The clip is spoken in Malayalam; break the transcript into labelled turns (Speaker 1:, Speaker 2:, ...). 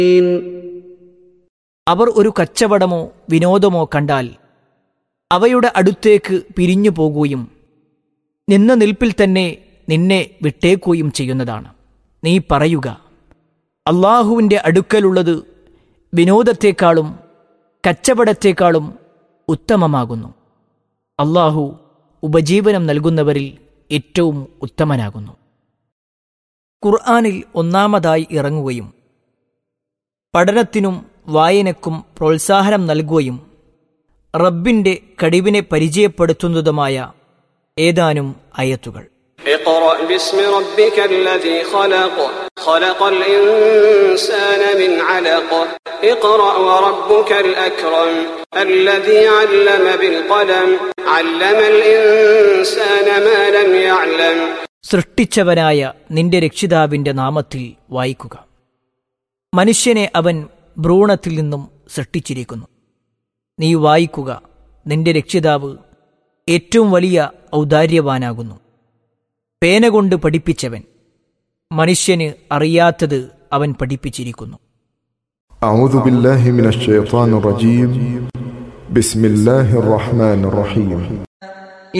Speaker 1: അവർ ഒരു കച്ചവടമോ വിനോദമോ കണ്ടാൽ അവയുടെ അടുത്തേക്ക് പിരിഞ്ഞു പോകുകയും നിന്ന നിൽപ്പിൽ തന്നെ നിന്നെ വിട്ടേക്കുകയും ചെയ്യുന്നതാണ് നീ പറയുക അള്ളാഹുവിൻ്റെ അടുക്കലുള്ളത് വിനോദത്തെക്കാളും കച്ചവടത്തെക്കാളും ഉത്തമമാകുന്നു അള്ളാഹു ഉപജീവനം നൽകുന്നവരിൽ ഏറ്റവും ഉത്തമനാകുന്നു ഖുർആാനിൽ ഒന്നാമതായി ഇറങ്ങുകയും പഠനത്തിനും വായനക്കും പ്രോത്സാഹനം നൽകുകയും റബ്ബിന്റെ കഴിവിനെ പരിചയപ്പെടുത്തുന്നതുമായ ഏതാനും അയത്തുകൾ
Speaker 2: اقرأ باسم ربك الذي خلق خلق الإنسان من علق اقرأ وربك الأكرم الذي علم بالقلم علم الإنسان ما لم يعلم
Speaker 1: സൃഷ്ടിച്ചവനായ നിന്റെ രക്ഷിതാവിന്റെ നാമത്തിൽ വായിക്കുക മനുഷ്യനെ അവൻ ഭ്രൂണത്തിൽ നിന്നും സൃഷ്ടിച്ചിരിക്കുന്നു നീ വായിക്കുക നിന്റെ രക്ഷിതാവ് ഏറ്റവും വലിയ ഔദാര്യവാനാകുന്നു പേന കൊണ്ട് പഠിപ്പിച്ചവൻ മനുഷ്യന് അറിയാത്തത് അവൻ പഠിപ്പിച്ചിരിക്കുന്നു
Speaker 3: أعوذ بالله من الشيطان الرجيم بسم الله الرحمن الرحيم